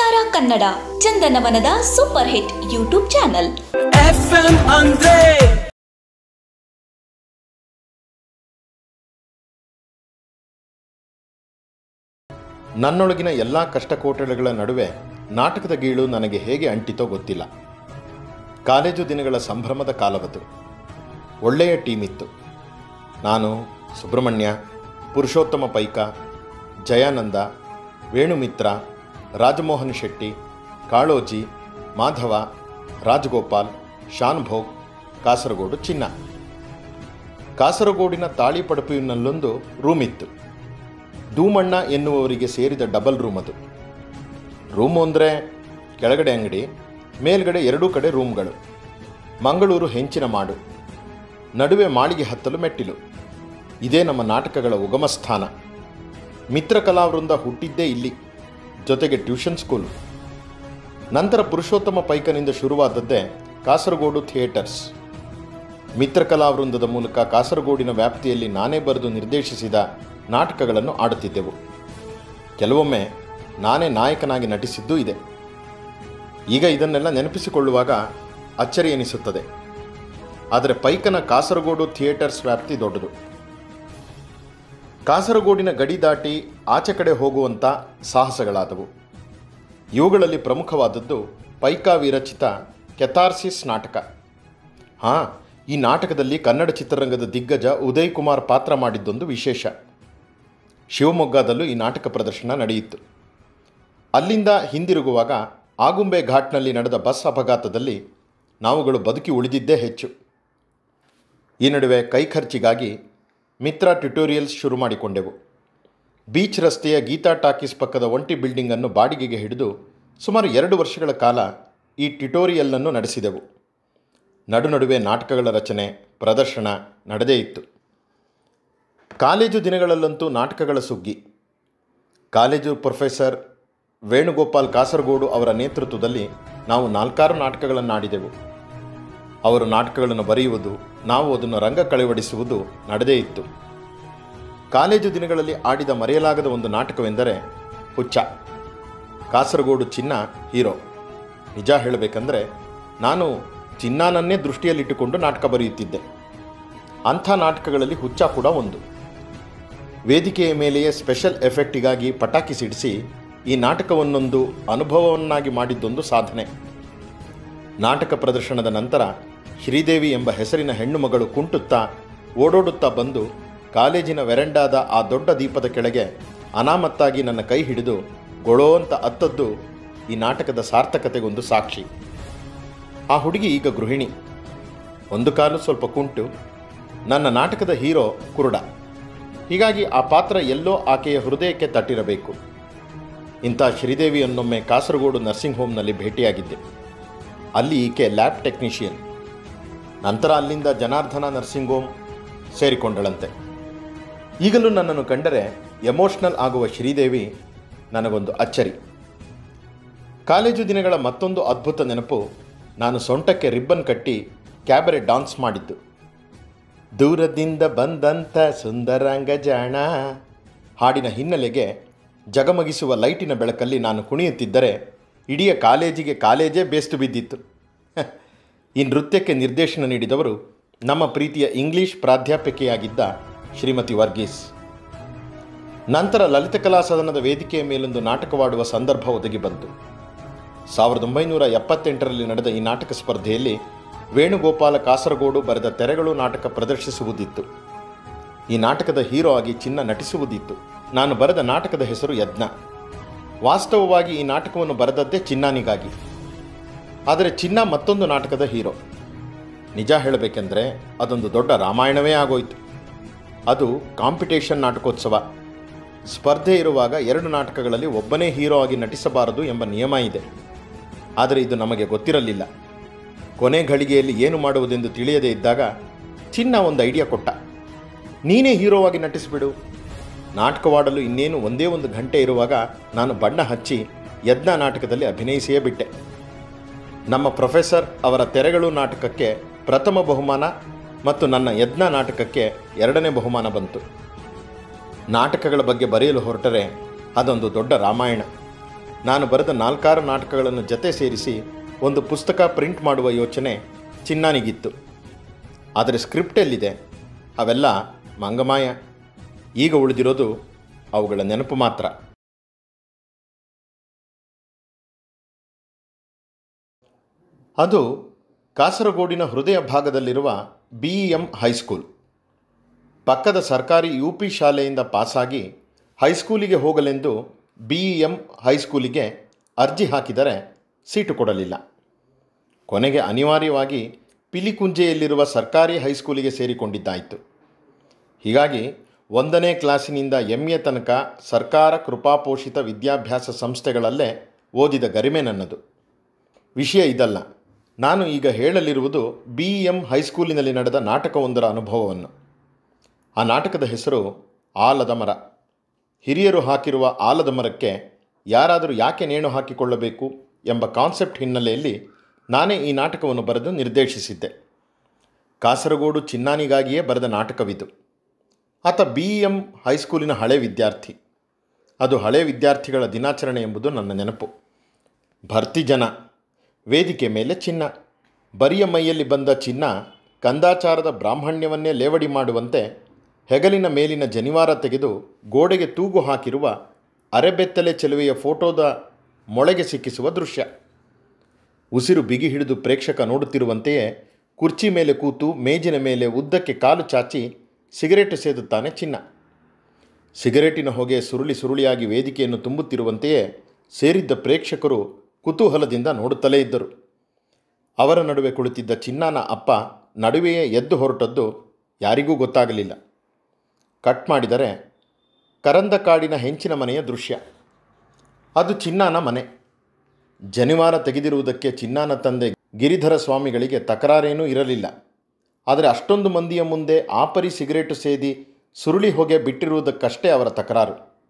ವಿಸ್ತಾರ ಕನ್ನಡ ಚಂದನವನದ super hit YouTube channel FM ಅಂದ್ರೆ ನನ್ನೊಳಗಿನ ಎಲ್ಲ ಕಷ್ಟಕೋಟಲೆಗಳ ನಡುವೆ ನಾಟಕದ ಗೀಳು ನನಗೆ ಹೇಗೆ ಅಂಟಿತೋ ಗೊತ್ತಿಲ್ಲ ಕಾಲೇಜು ದಿನಗಳ ಸಂಭ್ರಮದ ಕಾಲವದು ಒಳ್ಳೆಯ ಟೀಮ್ ಇತ್ತು ನಾನು ಸುಬ್ರಹ್ಮಣ್ಯ ಪುರುಷೋತ್ತಮ ಪೈಕ ಜಯಾನಂದ ವೇಣುಮಿತ್ರ ರಾಜಮೋಹನ್ ಶೆಟ್ಟಿ ಕಾಳೋಜಿ ಮಾಧವ ರಾಜಗೋಪಾಲ್ ಶಾನ್ ಭೋಗ್ ಕಾಸರಗೋಡು ಚಿನ್ನ ಕಾಸರಗೋಡಿನ ತಾಳಿ ಪಡಪಿನಲ್ಲೊಂದು ರೂಮ್ ಇತ್ತು ಧೂಮಣ್ಣ ಎನ್ನುವವರಿಗೆ ಸೇರಿದ ಡಬಲ್ ರೂಮ್ ಅದು ರೂಮು ಅಂದರೆ ಕೆಳಗಡೆ ಅಂಗಡಿ ಮೇಲ್ಗಡೆ ಎರಡೂ ಕಡೆ ರೂಮ್ಗಳು ಮಂಗಳೂರು ಹೆಂಚಿನ ಮಾಡು ನಡುವೆ ಮಾಳಿಗೆ ಹತ್ತಲು ಮೆಟ್ಟಿಲು ಇದೇ ನಮ್ಮ ನಾಟಕಗಳ ಉಗಮ ಸ್ಥಾನ ಮಿತ್ರ ಕಲಾವೃಂದ ಹುಟ್ಟಿದ್ದೇ ಇಲ್ಲಿ ಜೊತೆಗೆ ಟ್ಯೂಷನ್ ಸ್ಕೂಲು ನಂತರ ಪುರುಷೋತ್ತಮ ಪೈಕನಿಂದ ಶುರುವಾದದ್ದೇ ಕಾಸರಗೋಡು ಥಿಯೇಟರ್ಸ್ ಮಿತ್ರ ಕಲಾವೃಂದದ ಮೂಲಕ ಕಾಸರಗೋಡಿನ ವ್ಯಾಪ್ತಿಯಲ್ಲಿ ನಾನೇ ಬರೆದು ನಿರ್ದೇಶಿಸಿದ ನಾಟಕಗಳನ್ನು ಆಡುತ್ತಿದ್ದೆವು ಕೆಲವೊಮ್ಮೆ ನಾನೇ ನಾಯಕನಾಗಿ ನಟಿಸಿದ್ದೂ ಇದೆ ಈಗ ಇದನ್ನೆಲ್ಲ ನೆನಪಿಸಿಕೊಳ್ಳುವಾಗ ಅಚ್ಚರಿ ಎನಿಸುತ್ತದೆ ಆದರೆ ಪೈಕನ ಕಾಸರಗೋಡು ಥಿಯೇಟರ್ಸ್ ವ್ಯಾಪ್ತಿ ದೊಡ್ಡದು ಕಾಸರಗೋಡಿನ ಗಡಿ ದಾಟಿ ಆಚೆ ಕಡೆ ಹೋಗುವಂಥ ಸಾಹಸಗಳಾದವು ಇವುಗಳಲ್ಲಿ ಪ್ರಮುಖವಾದದ್ದು ಪೈಕ ವಿರಚಿತ ಕೆಥಾರ್ಸಿಸ್ ನಾಟಕ ಹಾಂ ಈ ನಾಟಕದಲ್ಲಿ ಕನ್ನಡ ಚಿತ್ರರಂಗದ ದಿಗ್ಗಜ ಉದಯ್ ಕುಮಾರ್ ಪಾತ್ರ ಮಾಡಿದ್ದೊಂದು ವಿಶೇಷ ಶಿವಮೊಗ್ಗದಲ್ಲೂ ಈ ನಾಟಕ ಪ್ರದರ್ಶನ ನಡೆಯಿತು ಅಲ್ಲಿಂದ ಹಿಂದಿರುಗುವಾಗ ಆಗುಂಬೆ ಘಾಟ್ನಲ್ಲಿ ನಡೆದ ಬಸ್ ಅಪಘಾತದಲ್ಲಿ ನಾವುಗಳು ಬದುಕಿ ಉಳಿದಿದ್ದೇ ಹೆಚ್ಚು ಈ ನಡುವೆ ಕೈ ಖರ್ಚಿಗಾಗಿ ಮಿತ್ರ ಟ್ಯುಟೋರಿಯಲ್ಸ್ ಶುರು ಮಾಡಿಕೊಂಡೆವು ಬೀಚ್ ರಸ್ತೆಯ ಗೀತಾ ಟಾಕೀಸ್ ಪಕ್ಕದ ಒಂಟಿ ಬಿಲ್ಡಿಂಗನ್ನು ಬಾಡಿಗೆಗೆ ಹಿಡಿದು ಸುಮಾರು ಎರಡು ವರ್ಷಗಳ ಕಾಲ ಈ ಟ್ಯುಟೋರಿಯಲ್ನನ್ನು ನಡೆಸಿದೆವು ನಡು ನಡುವೆ ನಾಟಕಗಳ ರಚನೆ ಪ್ರದರ್ಶನ ನಡೆದೇ ಇತ್ತು ಕಾಲೇಜು ದಿನಗಳಲ್ಲಂತೂ ನಾಟಕಗಳ ಸುಗ್ಗಿ ಕಾಲೇಜು ಪ್ರೊಫೆಸರ್ ವೇಣುಗೋಪಾಲ್ ಕಾಸರಗೋಡು ಅವರ ನೇತೃತ್ವದಲ್ಲಿ ನಾವು ನಾಲ್ಕಾರು ನಾಟಕಗಳನ್ನು ಆಡಿದೆವು ಅವರು ನಾಟಕಗಳನ್ನು ಬರೆಯುವುದು ನಾವು ಅದನ್ನು ರಂಗ ಕಳವಡಿಸುವುದು ನಡೆದೇ ಇತ್ತು ಕಾಲೇಜು ದಿನಗಳಲ್ಲಿ ಆಡಿದ ಮರೆಯಲಾಗದ ಒಂದು ನಾಟಕವೆಂದರೆ ಹುಚ್ಚ ಕಾಸರಗೋಡು ಚಿನ್ನ ಹೀರೋ ನಿಜ ಹೇಳಬೇಕಂದ್ರೆ ನಾನು ಚಿನ್ನಾನನ್ನೇ ದೃಷ್ಟಿಯಲ್ಲಿಟ್ಟುಕೊಂಡು ನಾಟಕ ಬರೆಯುತ್ತಿದ್ದೆ ಅಂಥ ನಾಟಕಗಳಲ್ಲಿ ಹುಚ್ಚ ಕೂಡ ಒಂದು ವೇದಿಕೆಯ ಮೇಲೆಯೇ ಸ್ಪೆಷಲ್ ಎಫೆಕ್ಟಿಗಾಗಿ ಪಟಾಕಿ ಸಿಡಿಸಿ ಈ ನಾಟಕವನ್ನೊಂದು ಅನುಭವವನ್ನಾಗಿ ಮಾಡಿದ್ದೊಂದು ಸಾಧನೆ ನಾಟಕ ಪ್ರದರ್ಶನದ ನಂತರ ಶ್ರೀದೇವಿ ಎಂಬ ಹೆಸರಿನ ಹೆಣ್ಣು ಮಗಳು ಕುಂಟುತ್ತಾ ಓಡೋಡುತ್ತಾ ಬಂದು ಕಾಲೇಜಿನ ವೆರಂಡಾದ ಆ ದೊಡ್ಡ ದೀಪದ ಕೆಳಗೆ ಅನಾಮತ್ತಾಗಿ ನನ್ನ ಕೈ ಹಿಡಿದು ಗೊಳೋ ಅಂತ ಅತ್ತದ್ದು ಈ ನಾಟಕದ ಸಾರ್ಥಕತೆಗೊಂದು ಸಾಕ್ಷಿ ಆ ಹುಡುಗಿ ಈಗ ಗೃಹಿಣಿ ಒಂದು ಕಾಲು ಸ್ವಲ್ಪ ಕುಂಟು ನನ್ನ ನಾಟಕದ ಹೀರೋ ಕುರುಡ ಹೀಗಾಗಿ ಆ ಪಾತ್ರ ಎಲ್ಲೋ ಆಕೆಯ ಹೃದಯಕ್ಕೆ ತಟ್ಟಿರಬೇಕು ಇಂಥ ಶ್ರೀದೇವಿಯನ್ನೊಮ್ಮೆ ಕಾಸರಗೋಡು ನರ್ಸಿಂಗ್ ಹೋಮ್ನಲ್ಲಿ ಭೇಟಿಯಾಗಿದ್ದೆ ಅಲ್ಲಿ ಈಕೆ ಲ್ಯಾಬ್ ಟೆಕ್ನಿಷಿಯನ್ ನಂತರ ಅಲ್ಲಿಂದ ಜನಾರ್ದನ ನರ್ಸಿಂಗ್ ಹೋಮ್ ಸೇರಿಕೊಂಡಳಂತೆ ಈಗಲೂ ನನ್ನನ್ನು ಕಂಡರೆ ಎಮೋಷ್ನಲ್ ಆಗುವ ಶ್ರೀದೇವಿ ನನಗೊಂದು ಅಚ್ಚರಿ ಕಾಲೇಜು ದಿನಗಳ ಮತ್ತೊಂದು ಅದ್ಭುತ ನೆನಪು ನಾನು ಸೊಂಟಕ್ಕೆ ರಿಬ್ಬನ್ ಕಟ್ಟಿ ಕ್ಯಾಬರೆ ಡಾನ್ಸ್ ಮಾಡಿದ್ದು ದೂರದಿಂದ ಬಂದಂಥ ಸುಂದರಾಂಗ ಜಾಣ ಹಾಡಿನ ಹಿನ್ನೆಲೆಗೆ ಜಗಮಗಿಸುವ ಲೈಟಿನ ಬೆಳಕಲ್ಲಿ ನಾನು ಕುಣಿಯುತ್ತಿದ್ದರೆ ಇಡೀ ಕಾಲೇಜಿಗೆ ಕಾಲೇಜೇ ಬೇಸ್ತು ಬಿದ್ದಿತ್ತು ಈ ನೃತ್ಯಕ್ಕೆ ನಿರ್ದೇಶನ ನೀಡಿದವರು ನಮ್ಮ ಪ್ರೀತಿಯ ಇಂಗ್ಲಿಷ್ ಪ್ರಾಧ್ಯಾಪಕಿಯಾಗಿದ್ದ ಶ್ರೀಮತಿ ವರ್ಗೀಸ್ ನಂತರ ಲಲಿತಕಲಾ ಸದನದ ವೇದಿಕೆಯ ಮೇಲೊಂದು ನಾಟಕವಾಡುವ ಸಂದರ್ಭ ಒದಗಿ ಬಂತು ಸಾವಿರದ ಒಂಬೈನೂರ ಎಪ್ಪತ್ತೆಂಟರಲ್ಲಿ ನಡೆದ ಈ ನಾಟಕ ಸ್ಪರ್ಧೆಯಲ್ಲಿ ವೇಣುಗೋಪಾಲ ಕಾಸರಗೋಡು ಬರೆದ ತೆರೆಗಳು ನಾಟಕ ಪ್ರದರ್ಶಿಸುವುದಿತ್ತು ಈ ನಾಟಕದ ಹೀರೋ ಆಗಿ ಚಿನ್ನ ನಟಿಸುವುದಿತ್ತು ನಾನು ಬರೆದ ನಾಟಕದ ಹೆಸರು ಯಜ್ಞ ವಾಸ್ತವವಾಗಿ ಈ ನಾಟಕವನ್ನು ಬರೆದದ್ದೇ ಚಿನ್ನಾನಿಗಾಗಿ ಆದರೆ ಚಿನ್ನ ಮತ್ತೊಂದು ನಾಟಕದ ಹೀರೋ ನಿಜ ಹೇಳಬೇಕೆಂದರೆ ಅದೊಂದು ದೊಡ್ಡ ರಾಮಾಯಣವೇ ಆಗೋಯ್ತು ಅದು ಕಾಂಪಿಟೇಷನ್ ನಾಟಕೋತ್ಸವ ಸ್ಪರ್ಧೆ ಇರುವಾಗ ಎರಡು ನಾಟಕಗಳಲ್ಲಿ ಒಬ್ಬನೇ ಹೀರೋ ಆಗಿ ನಟಿಸಬಾರದು ಎಂಬ ನಿಯಮ ಇದೆ ಆದರೆ ಇದು ನಮಗೆ ಗೊತ್ತಿರಲಿಲ್ಲ ಕೊನೆ ಘಳಿಗೆಯಲ್ಲಿ ಏನು ಮಾಡುವುದೆಂದು ತಿಳಿಯದೇ ಇದ್ದಾಗ ಚಿನ್ನ ಒಂದು ಐಡಿಯಾ ಕೊಟ್ಟ ನೀನೇ ಹೀರೋವಾಗಿ ನಟಿಸಿಬಿಡು ನಾಟಕವಾಡಲು ಇನ್ನೇನು ಒಂದೇ ಒಂದು ಗಂಟೆ ಇರುವಾಗ ನಾನು ಬಣ್ಣ ಹಚ್ಚಿ ಯಜ್ಞ ನಾಟಕದಲ್ಲಿ ಅಭಿನಯಿಸಿಯೇ ಬಿಟ್ಟೆ ನಮ್ಮ ಪ್ರೊಫೆಸರ್ ಅವರ ತೆರೆಗಳು ನಾಟಕಕ್ಕೆ ಪ್ರಥಮ ಬಹುಮಾನ ಮತ್ತು ನನ್ನ ಯಜ್ಞ ನಾಟಕಕ್ಕೆ ಎರಡನೇ ಬಹುಮಾನ ಬಂತು ನಾಟಕಗಳ ಬಗ್ಗೆ ಬರೆಯಲು ಹೊರಟರೆ ಅದೊಂದು ದೊಡ್ಡ ರಾಮಾಯಣ ನಾನು ಬರೆದ ನಾಲ್ಕಾರು ನಾಟಕಗಳನ್ನು ಜತೆ ಸೇರಿಸಿ ಒಂದು ಪುಸ್ತಕ ಪ್ರಿಂಟ್ ಮಾಡುವ ಯೋಚನೆ ಚಿನ್ನಾನಿಗಿತ್ತು ಆದರೆ ಸ್ಕ್ರಿಪ್ಟ್ ಎಲ್ಲಿದೆ ಅವೆಲ್ಲ ಮಂಗಮಾಯ ಈಗ ಉಳಿದಿರೋದು ಅವುಗಳ ನೆನಪು ಮಾತ್ರ ಅದು ಕಾಸರಗೋಡಿನ ಹೃದಯ ಭಾಗದಲ್ಲಿರುವ ಬಿ ಇ ಎಂ ಹೈಸ್ಕೂಲ್ ಪಕ್ಕದ ಸರ್ಕಾರಿ ಯು ಪಿ ಶಾಲೆಯಿಂದ ಪಾಸಾಗಿ ಹೈಸ್ಕೂಲಿಗೆ ಹೋಗಲೆಂದು ಬಿ ಇ ಎಂ ಹೈಸ್ಕೂಲಿಗೆ ಅರ್ಜಿ ಹಾಕಿದರೆ ಸೀಟು ಕೊಡಲಿಲ್ಲ ಕೊನೆಗೆ ಅನಿವಾರ್ಯವಾಗಿ ಪಿಲಿಕುಂಜೆಯಲ್ಲಿರುವ ಸರ್ಕಾರಿ ಹೈಸ್ಕೂಲಿಗೆ ಸೇರಿಕೊಂಡಿದ್ದಾಯಿತು ಹೀಗಾಗಿ ಒಂದನೇ ಕ್ಲಾಸಿನಿಂದ ಎಂ ಎ ತನಕ ಸರ್ಕಾರ ಕೃಪಾಪೋಷಿತ ವಿದ್ಯಾಭ್ಯಾಸ ಸಂಸ್ಥೆಗಳಲ್ಲೇ ಓದಿದ ಗರಿಮೆ ನನ್ನದು ವಿಷಯ ಇದಲ್ಲ ನಾನು ಈಗ ಹೇಳಲಿರುವುದು ಬಿ ಇ ಎಂ ಹೈಸ್ಕೂಲಿನಲ್ಲಿ ನಡೆದ ನಾಟಕವೊಂದರ ಅನುಭವವನ್ನು ಆ ನಾಟಕದ ಹೆಸರು ಆಲದ ಮರ ಹಿರಿಯರು ಹಾಕಿರುವ ಆಲದ ಮರಕ್ಕೆ ಯಾರಾದರೂ ಯಾಕೆ ನೇಣು ಹಾಕಿಕೊಳ್ಳಬೇಕು ಎಂಬ ಕಾನ್ಸೆಪ್ಟ್ ಹಿನ್ನೆಲೆಯಲ್ಲಿ ನಾನೇ ಈ ನಾಟಕವನ್ನು ಬರೆದು ನಿರ್ದೇಶಿಸಿದ್ದೆ ಕಾಸರಗೋಡು ಚಿನ್ನಾನಿಗಾಗಿಯೇ ಬರೆದ ನಾಟಕವಿದು ಆತ ಬಿ ಇ ಎಂ ಹೈಸ್ಕೂಲಿನ ಹಳೆ ವಿದ್ಯಾರ್ಥಿ ಅದು ಹಳೆ ವಿದ್ಯಾರ್ಥಿಗಳ ದಿನಾಚರಣೆ ಎಂಬುದು ನನ್ನ ನೆನಪು ಭರ್ತಿ ಜನ ವೇದಿಕೆ ಮೇಲೆ ಚಿನ್ನ ಬರಿಯ ಮೈಯಲ್ಲಿ ಬಂದ ಚಿನ್ನ ಕಂದಾಚಾರದ ಬ್ರಾಹ್ಮಣ್ಯವನ್ನೇ ಲೇವಡಿ ಮಾಡುವಂತೆ ಹೆಗಲಿನ ಮೇಲಿನ ಜನಿವಾರ ತೆಗೆದು ಗೋಡೆಗೆ ತೂಗು ಹಾಕಿರುವ ಅರೆಬೆತ್ತಲೆ ಚೆಲುವೆಯ ಫೋಟೋದ ಮೊಳೆಗೆ ಸಿಕ್ಕಿಸುವ ದೃಶ್ಯ ಉಸಿರು ಬಿಗಿ ಹಿಡಿದು ಪ್ರೇಕ್ಷಕ ನೋಡುತ್ತಿರುವಂತೆಯೇ ಕುರ್ಚಿ ಮೇಲೆ ಕೂತು ಮೇಜಿನ ಮೇಲೆ ಉದ್ದಕ್ಕೆ ಕಾಲು ಚಾಚಿ ಸಿಗರೇಟ್ ಸೇದುತ್ತಾನೆ ಚಿನ್ನ ಸಿಗರೇಟಿನ ಹೊಗೆ ಸುರುಳಿ ಸುರುಳಿಯಾಗಿ ವೇದಿಕೆಯನ್ನು ತುಂಬುತ್ತಿರುವಂತೆಯೇ ಸೇರಿದ್ದ ಪ್ರೇಕ್ಷಕರು ಕುತೂಹಲದಿಂದ ನೋಡುತ್ತಲೇ ಇದ್ದರು ಅವರ ನಡುವೆ ಕುಳಿತಿದ್ದ ಚಿನ್ನಾನ ಅಪ್ಪ ನಡುವೆಯೇ ಎದ್ದು ಹೊರಟದ್ದು ಯಾರಿಗೂ ಗೊತ್ತಾಗಲಿಲ್ಲ ಕಟ್ ಮಾಡಿದರೆ ಕರಂದ ಕಾಡಿನ ಹೆಂಚಿನ ಮನೆಯ ದೃಶ್ಯ ಅದು ಚಿನ್ನಾನ ಮನೆ ಜನಿವಾರ ತೆಗೆದಿರುವುದಕ್ಕೆ ಚಿನ್ನಾನ ತಂದೆ ಗಿರಿಧರ ಸ್ವಾಮಿಗಳಿಗೆ ತಕರಾರೇನೂ ಇರಲಿಲ್ಲ ಆದರೆ ಅಷ್ಟೊಂದು ಮಂದಿಯ ಮುಂದೆ ಆಪರಿ ಸಿಗರೇಟು ಸೇದಿ ಸುರುಳಿ ಹೊಗೆ ಬಿಟ್ಟಿರುವುದಕ್ಕಷ್ಟೇ ಅವರ ತಕರಾರು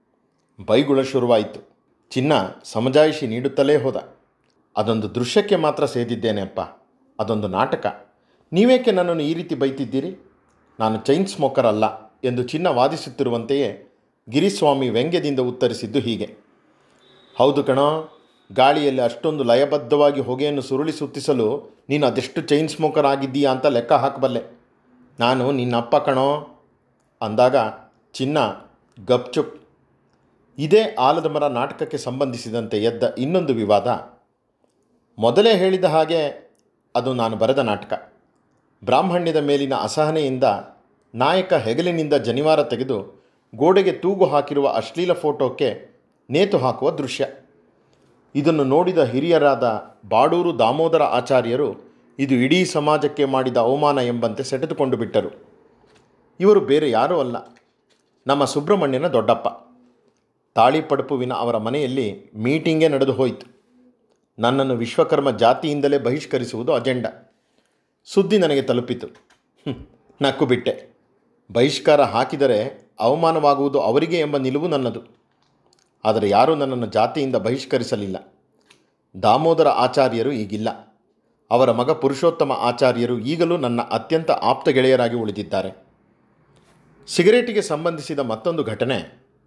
ಬೈಗುಳ ಶುರುವಾಯಿತು ಚಿನ್ನ ಸಮಜಾಯಿಷಿ ನೀಡುತ್ತಲೇ ಹೋದ ಅದೊಂದು ದೃಶ್ಯಕ್ಕೆ ಮಾತ್ರ ಸೇದಿದ್ದೇನೆ ಅಪ್ಪ ಅದೊಂದು ನಾಟಕ ನೀವೇಕೆ ನನ್ನನ್ನು ಈ ರೀತಿ ಬೈತಿದ್ದೀರಿ ನಾನು ಚೈನ್ ಸ್ಮೋಕರ್ ಅಲ್ಲ ಎಂದು ಚಿನ್ನ ವಾದಿಸುತ್ತಿರುವಂತೆಯೇ ಗಿರಿಸ್ವಾಮಿ ವ್ಯಂಗ್ಯದಿಂದ ಉತ್ತರಿಸಿದ್ದು ಹೀಗೆ ಹೌದು ಕಣೋ ಗಾಳಿಯಲ್ಲಿ ಅಷ್ಟೊಂದು ಲಯಬದ್ಧವಾಗಿ ಹೊಗೆಯನ್ನು ಸುರುಳಿ ಸುತ್ತಿಸಲು ನೀನು ಅದೆಷ್ಟು ಚೈನ್ ಸ್ಮೋಕರ್ ಆಗಿದ್ದೀಯಾ ಅಂತ ಲೆಕ್ಕ ಹಾಕಬಲ್ಲೆ ನಾನು ನಿನ್ನಪ್ಪ ಕಣೋ ಅಂದಾಗ ಚಿನ್ನ ಗಪ್ಚುಪ್ ಇದೇ ಆಲದ ಮರ ನಾಟಕಕ್ಕೆ ಸಂಬಂಧಿಸಿದಂತೆ ಎದ್ದ ಇನ್ನೊಂದು ವಿವಾದ ಮೊದಲೇ ಹೇಳಿದ ಹಾಗೆ ಅದು ನಾನು ಬರೆದ ನಾಟಕ ಬ್ರಾಹ್ಮಣ್ಯದ ಮೇಲಿನ ಅಸಹನೆಯಿಂದ ನಾಯಕ ಹೆಗಲಿನಿಂದ ಜನಿವಾರ ತೆಗೆದು ಗೋಡೆಗೆ ತೂಗು ಹಾಕಿರುವ ಅಶ್ಲೀಲ ಫೋಟೋಕ್ಕೆ ನೇತು ಹಾಕುವ ದೃಶ್ಯ ಇದನ್ನು ನೋಡಿದ ಹಿರಿಯರಾದ ಬಾಡೂರು ದಾಮೋದರ ಆಚಾರ್ಯರು ಇದು ಇಡೀ ಸಮಾಜಕ್ಕೆ ಮಾಡಿದ ಅವಮಾನ ಎಂಬಂತೆ ಸೆಟೆದುಕೊಂಡು ಬಿಟ್ಟರು ಇವರು ಬೇರೆ ಯಾರೂ ಅಲ್ಲ ನಮ್ಮ ಸುಬ್ರಹ್ಮಣ್ಯನ ದೊಡ್ಡಪ್ಪ ತಾಳಿಪಡುಪುವಿನ ಅವರ ಮನೆಯಲ್ಲಿ ಮೀಟಿಂಗೇ ನಡೆದು ಹೋಯಿತು ನನ್ನನ್ನು ವಿಶ್ವಕರ್ಮ ಜಾತಿಯಿಂದಲೇ ಬಹಿಷ್ಕರಿಸುವುದು ಅಜೆಂಡಾ ಸುದ್ದಿ ನನಗೆ ತಲುಪಿತು ಹ್ಮ್, ನಕ್ಕು ಬಿಟ್ಟೆ ಬಹಿಷ್ಕಾರ ಹಾಕಿದರೆ ಅವಮಾನವಾಗುವುದು ಅವರಿಗೆ ಎಂಬ ನಿಲುವು ನನ್ನದು ಆದರೆ ಯಾರೂ ನನ್ನನ್ನು ಜಾತಿಯಿಂದ ಬಹಿಷ್ಕರಿಸಲಿಲ್ಲ ದಾಮೋದರ ಆಚಾರ್ಯರು ಈಗಿಲ್ಲ ಅವರ ಮಗ ಪುರುಷೋತ್ತಮ ಆಚಾರ್ಯರು ಈಗಲೂ ನನ್ನ ಅತ್ಯಂತ ಆಪ್ತ ಗೆಳೆಯರಾಗಿ ಉಳಿದಿದ್ದಾರೆ ಸಿಗರೇಟಿಗೆ ಸಂಬಂಧಿಸಿದ ಮತ್ತೊಂದು ಘಟನೆ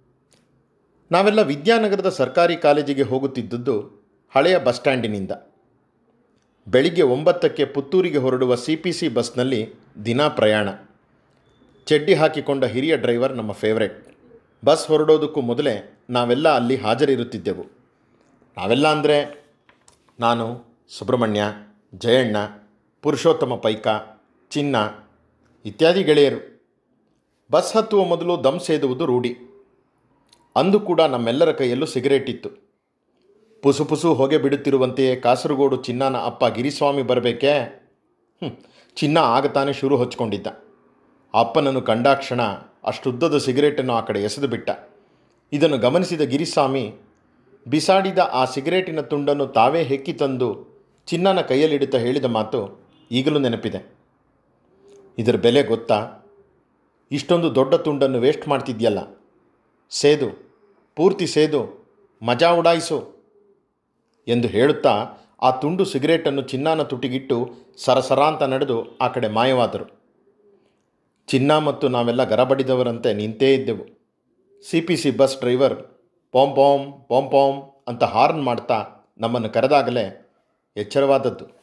ನಾವೆಲ್ಲ ವಿದ್ಯಾನಗರದ ಸರ್ಕಾರಿ ಕಾಲೇಜಿಗೆ ಹೋಗುತ್ತಿದ್ದದ್ದು ಹಳೆಯ ಬಸ್ ಸ್ಟ್ಯಾಂಡಿನಿಂದ ಬೆಳಿಗ್ಗೆ ಒಂಬತ್ತಕ್ಕೆ ಪುತ್ತೂರಿಗೆ ಹೊರಡುವ ಸಿ ಪಿ ಸಿ ಬಸ್ನಲ್ಲಿ ದಿನಾ ಪ್ರಯಾಣ ಚಡ್ಡಿ ಹಾಕಿಕೊಂಡ ಹಿರಿಯ ಡ್ರೈವರ್ ನಮ್ಮ ಫೇವ್ರೆಟ್ ಬಸ್ ಹೊರಡೋದಕ್ಕೂ ಮೊದಲೇ ನಾವೆಲ್ಲ ಅಲ್ಲಿ ಹಾಜರಿರುತ್ತಿದ್ದೆವು ನಾವೆಲ್ಲ ಅಂದರೆ ನಾನು ಸುಬ್ರಹ್ಮಣ್ಯ ಜಯಣ್ಣ ಪುರುಷೋತ್ತಮ ಪೈಕ ಚಿನ್ನ ಇತ್ಯಾದಿ ಗೆಳೆಯರು ಬಸ್ ಹತ್ತುವ ಮೊದಲು ದಮ್ ಸೇದುವುದು ರೂಢಿ ಅಂದು ಕೂಡ ನಮ್ಮೆಲ್ಲರ ಕೈಯಲ್ಲೂ ಸಿಗರೇಟ್ ಇತ್ತು ಪುಸು ಪುಸು ಹೊಗೆ ಬಿಡುತ್ತಿರುವಂತೆಯೇ ಕಾಸರಗೋಡು ಚಿನ್ನನ ಅಪ್ಪ ಗಿರಿಸ್ವಾಮಿ ಬರಬೇಕೇ ಹ್ಮ್, ಚಿನ್ನ ಆಗ ತಾನೇ ಶುರು ಹಚ್ಕೊಂಡಿದ್ದ ಅಪ್ಪನನ್ನು ಕಂಡಾಕ್ಷಣ ಅಷ್ಟುದ್ದದ ಸಿಗರೇಟನ್ನು ಆ ಕಡೆ ಎಸೆದು ಬಿಟ್ಟ ಇದನ್ನು ಗಮನಿಸಿದ ಗಿರಿಸ್ವಾಮಿ ಬಿಸಾಡಿದ ಆ ಸಿಗರೇಟಿನ ತುಂಡನ್ನು ತಾವೇ ಹೆಕ್ಕಿ ತಂದು ಚಿನ್ನನ ಕೈಯಲ್ಲಿಡುತ್ತಾ ಹೇಳಿದ ಮಾತು ಈಗಲೂ ನೆನಪಿದೆ ಇದರ ಬೆಲೆ ಗೊತ್ತಾ ಇಷ್ಟೊಂದು ದೊಡ್ಡ ತುಂಡನ್ನು ವೇಸ್ಟ್ ಮಾಡ್ತಿದ್ಯಲ್ಲ ಸೇದು ಪೂರ್ತಿ ಸೇದು ಮಜಾ ಉಡಾಯಿಸು ಎಂದು ಹೇಳುತ್ತಾ ಆ ತುಂಡು ಸಿಗರೇಟನ್ನು ಚಿನ್ನಾನ ತುಟಿಗಿಟ್ಟು ಸರಸರ ಅಂತ ನಡೆದು ಆ ಕಡೆ ಮಾಯವಾದರು ಚಿನ್ನ ಮತ್ತು ನಾವೆಲ್ಲ ಗರಬಡಿದವರಂತೆ ನಿಂತೇ ಇದ್ದೆವು C P C bus driver ಪಾಂ ಪಾಂ ಪಾಂ ಪಾಂ ಅಂತ ಹಾರ್ನ್ ಮಾಡ್ತಾ ನಮ್ಮನ್ನು ಕರೆದಾಗಲೇ ಎಚ್ಚರವಾದದ್ದು